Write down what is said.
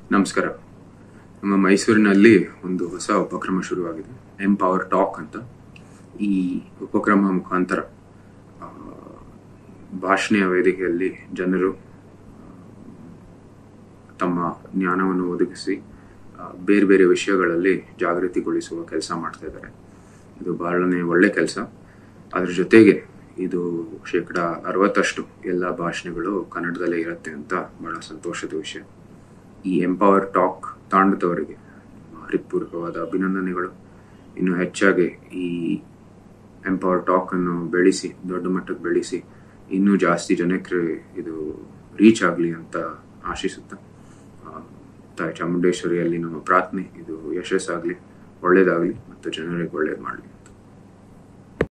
ನಮಸ್ಕಾರ ನಮ್ಮ ಮೈಸೂರಿನಲ್ಲಿ ಒಂದು ಹೊಸ ಉಪಕ್ರಮ ಶುರುವಾಗಿದೆ ಎಂಪವರ್ ಟಾಕ್ ಅಂತ ಈ ಉಪಕ್ರಮ ಮುಖಾಂತರ ಆ, ಭಾಷಣೆಯ ವೇದಿಕೆಯಲ್ಲಿ ಜನರು ಆ, ತಮ್ಮ ಜ್ಞಾನವನ್ನು ಒದಗಿಸಿ ಆ, ಬೇರೆ ಬೇರೆ ವಿಷಯಗಳಲ್ಲಿ ಜಾಗೃತಿಗೊಳಿಸುವ ಕೆಲಸ ಮಾಡ್ತಾ ಇದ್ದಾರೆ ಇದು ಬಹಳನೇ ಒಳ್ಳೆ ಕೆಲಸ ಅದ್ರ ಜೊತೆಗೆ ಇದು ಶೇಕಡ ಅರವತ್ತಷ್ಟು ಎಲ್ಲ ಭಾಷಣಗಳು ಕನ್ನಡದಲ್ಲೇ ಇರುತ್ತೆ ಅಂತ ಬಹಳ ಸಂತೋಷದ ವಿಷಯ ಈ ಎಂಪವರ್ ಟಾಕ್ ತಾಂಡದವರಿಗೆ ಹೃತ್ಪೂರ್ವಕವಾದ ಅಭಿನಂದನೆಗಳು ಇನ್ನು ಹೆಚ್ಚಾಗಿ ಈ ಎಂಪವರ್ ಟಾಕ್ ಅನ್ನು ಬೆಳೆಸಿ ದೊಡ್ಡ ಮಟ್ಟಕ್ಕೆ ಬೆಳೆಸಿ ಇನ್ನೂ ಜಾಸ್ತಿ ಜನಕ್ಕೆ ಇದು ರೀಚ್ ಆಗಲಿ ಅಂತ ಆಶಿಸುತ್ತಾ ಆ, ತಾಯಿ ಚಾಮುಂಡೇಶ್ವರಿಯಲ್ಲಿ ನಮ್ಮ ಪ್ರಾರ್ಥನೆ ಇದು ಯಶಸ್ಸಾಗಲಿ ಒಳ್ಳೇದಾಗಲಿ ಮತ್ತು ಜನರಿಗೆ ಒಳ್ಳೇದು ಮಾಡಲಿ